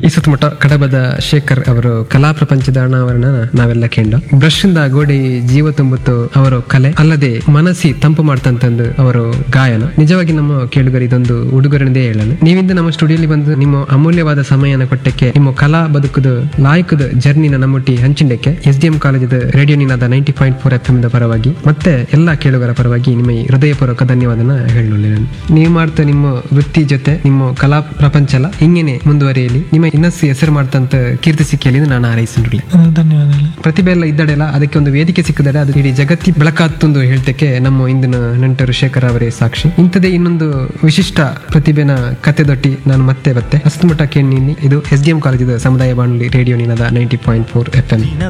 ಈ ಸುತ್ತಮುತ್ತ ಕಡಬದ ಶೇಖರ್ ಅವರು ಕಲಾ ಪ್ರಪಂಚದ ಅನಾವರಣ ನಾವೆಲ್ಲ ಕೇಂಡ ಬ್ರಷ್ ಇಂದ ಗೋಡಿ ಜೀವ ತುಂಬುತ್ತು ಅವರು ಕಲೆ ಅಲ್ಲದೆ ಮನಸ್ಸಿ ತಂಪು ಮಾಡ್ತಂತಂದು ಅವರು ಗಾಯನ ನಿಜವಾಗಿ ನಮ್ಮ ಕೇಳುಗರು ಇದೊಂದು ಉಡುಗೊರೆಂದೇ ಹೇಳಲು ನೀವಿಂದ ನಮ್ಮ ಸ್ಟುಡಿಯೋಲಿ ಬಂದು ನಿಮ್ಮ ಅಮೂಲ್ಯವಾದ ಸಮಯನ ಕೊಟ್ಟಕ್ಕೆ ನಿಮ್ಮ ಕಲಾ ಬದುಕುದು ಲಾಯಕದ ಜರ್ನಿನ ನಮ್ಮೊಟ್ಟಿ ಹಂಚಿಂಡಕ್ಕೆ ಎಸ್ ಡಿ ಎಂ ಕಾಲೇಜದ radio Ninada ninety point four F M ಪರವಾಗಿ ಮತ್ತೆ ಎಲ್ಲಾ ಕೇಳುಗರ ಪರವಾಗಿ ನಿಮ್ಮ ಈ ಹೃದಯಪೂರ್ವಕ ಧನ್ಯವಾದನ ಹೇಳಲಿ ನಾನು ನೀವು ಮಾಡ್ತಾ ನಿಮ್ಮ ವೃತ್ತಿ ಜೊತೆ ನಿಮ್ಮ ಕಲಾ ಪ್ರಪಂಚ ಎಲ್ಲ ಹಿಂಗೇನೆ ಮುಂದುವರಿಯಲಿ ನಿಮ್ಮ ಇನ್ನಷ್ಟು ಹೆಸರು ಮಾಡ್ತಂತ ಕೀರ್ತಿ ಸಿಕ್ಕಿಯಲ್ಲಿ ನಾನು ಹಾರೈಸಿನ್ರಿ ಆ, ಧನ್ಯವಾದಗಳು ಪ್ರತಿಭೆ ಎಲ್ಲ ಇದ್ದಡೆಲ್ಲ ಅದಕ್ಕೆ ಒಂದು ವೇದಿಕೆ ಸಿಕ್ಕಿದರೆ ಅದು ಇಡೀ ಜಗತ್ತಿ ಬೆಳಕಾತ್ತೊಂದು ಹೇಳ್ತಕ್ಕೆ ನಮ್ಮ ಇಂದಿನ ನೆಂಟರು ಶೇಖರ್ ಅವರೇ ಸಾಕ್ಷಿ ಇಂಥದೇ ಇನ್ನೊಂದು ವಿಶಿಷ್ಟ ಪ್ರತಿಭೆನ ಕತೆದೊಟ್ಟಿ ನಾನು ಮತ್ತೆ ಬತ್ತೆ ಹಸ್ತಮಠ ಕೇಳಿ ಇದು ಎಸ್ ಡಿ ಎಂ ಕಾಲೇಜದ ಸಮುದಾಯ ಬಾನುಲಿ radio Ninada ninety point four F M